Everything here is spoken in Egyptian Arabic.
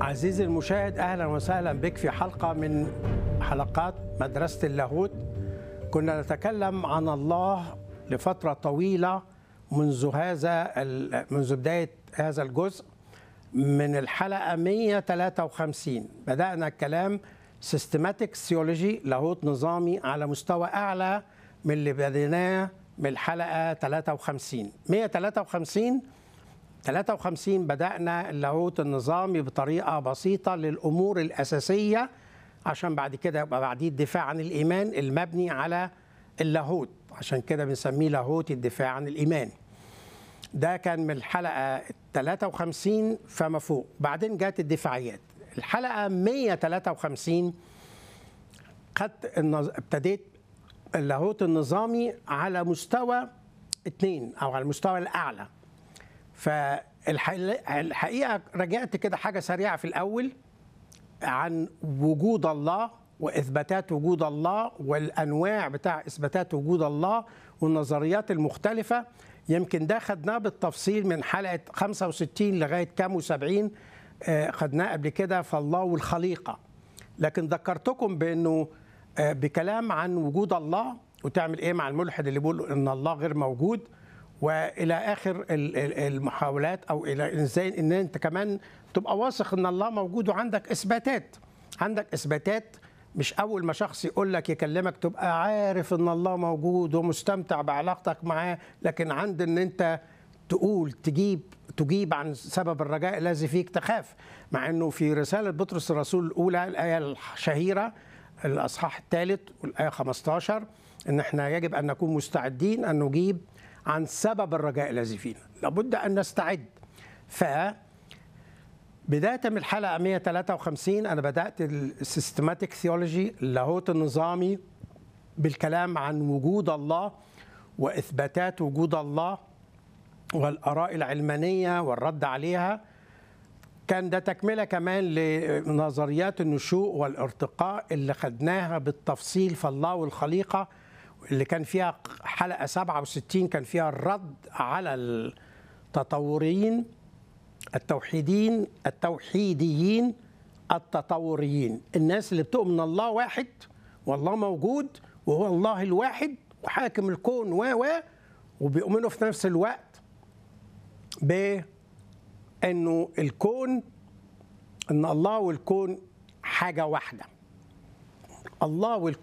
عزيزي المشاهد اهلا وسهلا بك في حلقه من حلقات مدرسه اللاهوت كنا نتكلم عن الله لفتره طويله منذ هذا ال- منذ بدايه هذا الجزء من الحلقه 153 بدانا الكلام سيستماتيك ثيولوجي لاهوت نظامي على مستوى اعلى من اللي بديناه من الحلقه 53 153 53 بدأنا اللاهوت النظامي بطريقة بسيطة للأمور الأساسية عشان بعد كده يبقى بعديه الدفاع عن الإيمان المبني على اللاهوت عشان كده بنسميه لاهوت الدفاع عن الإيمان ده كان من الحلقة 53 فما فوق بعدين جت الدفاعيات الحلقة 153 خدت النظ... ابتديت اللاهوت النظامي على مستوى اتنين أو على المستوى الأعلى فالحقيقه رجعت كده حاجه سريعه في الاول عن وجود الله واثباتات وجود الله والانواع بتاع اثباتات وجود الله والنظريات المختلفه يمكن ده خدناه بالتفصيل من حلقه 65 لغايه كام و70 خدناه قبل كده فالله والخليقه لكن ذكرتكم بانه آه، بكلام عن وجود الله وتعمل ايه مع الملحد اللي بيقول ان الله غير موجود والى اخر ال- ال- المحاولات او الى ازاي ان انت كمان تبقى واثق ان الله موجود وعندك اثباتات عندك اثباتات مش اول ما شخص يقول لك يكلمك تبقى عارف ان الله موجود ومستمتع بعلاقتك معاه لكن عند ان انت تقول تجيب تجيب عن سبب الرجاء الذي فيك تخاف مع انه في رساله بطرس الرسول الاولى الايه الشهيره الاصحاح الثالث والايه 15 ان احنا يجب ان نكون مستعدين ان نجيب عن سبب الرجاء الذي فينا لابد ان نستعد ف بدايه من الحلقه 153 انا بدات السيستماتيك ثيولوجي اللاهوت النظامي بالكلام عن وجود الله واثباتات وجود الله والاراء العلمانيه والرد عليها كان ده تكمله كمان لنظريات النشوء والارتقاء اللي خدناها بالتفصيل في الله والخليقه اللي كان فيها حلقه 67 كان فيها الرد على التطوريين التوحيدين التوحيديين التطوريين الناس اللي بتؤمن الله واحد والله موجود وهو الله الواحد وحاكم الكون و و وبيؤمنوا في نفس الوقت بانه الكون ان الله والكون حاجه واحده الله والكون